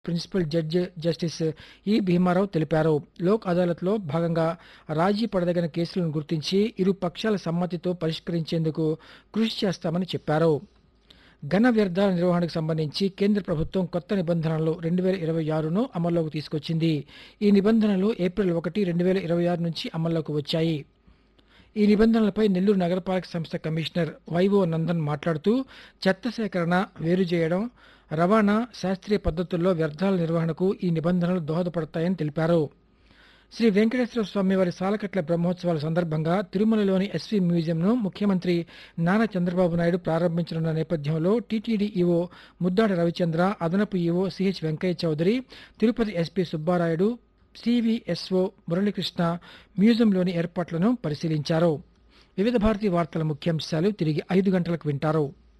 principal judge justice ఈ భీమారావు తెలిపారు లోక్ అదాలత్లో భాగంగా రాజీ పడదగిన కేసులను గుర్తించి ఇరు పక్షాల సమ్మతితో పరిష్కరించేందుకు కృషి చేస్తామని చెప్పారు ఘన వ్యర్థాల నిర్వహణకు సంబంధించి కేంద్ర ప్రభుత్వం కొత్త నిబంధనలు రెండు వేల ఇరవై ఆరును అమల్లోకి తీసుకొచ్చింది ఈ నిబంధనలు ఏప్రిల్ ఒకటి రెండు వేల ఇరవై ఆరు నుంచి అమల్లోకి వచ్చాయి ఈ నిబంధనలపై నెల్లూరు నగరపాలక సంస్థ కమిషనర్ వైవో నందన్ మాట్లాడుతూ చెత్త సేకరణ వేరు చేయడం రవాణా శాస్త్రీయ పద్ధతుల్లో వ్యర్థాల నిర్వహణకు ఈ నిబంధనలు దోహదపడతాయని తెలిపారు శ్రీ వెంకటేశ్వర స్వామి వారి సాలకట్ల బ్రహ్మోత్సవాల సందర్భంగా తిరుమలలోని ఎస్వి మ్యూజియంను ముఖ్యమంత్రి నారా చంద్రబాబు నాయుడు ప్రారంభించనున్న నేపథ్యంలో టీటీడీ ఈవో ముద్దాడ రవిచంద్ర అదనపు EO C H Venkaiah Chowdary Tirupati SP Subbarayudu CVSO Muralikrishna మ్యూజియంలోని ఏర్పాట్లను పరిశీలించారు వివిధ భారతి వార్తల ముఖ్యాంశాలు తిరిగి ఐదు గంటలకు వింటారు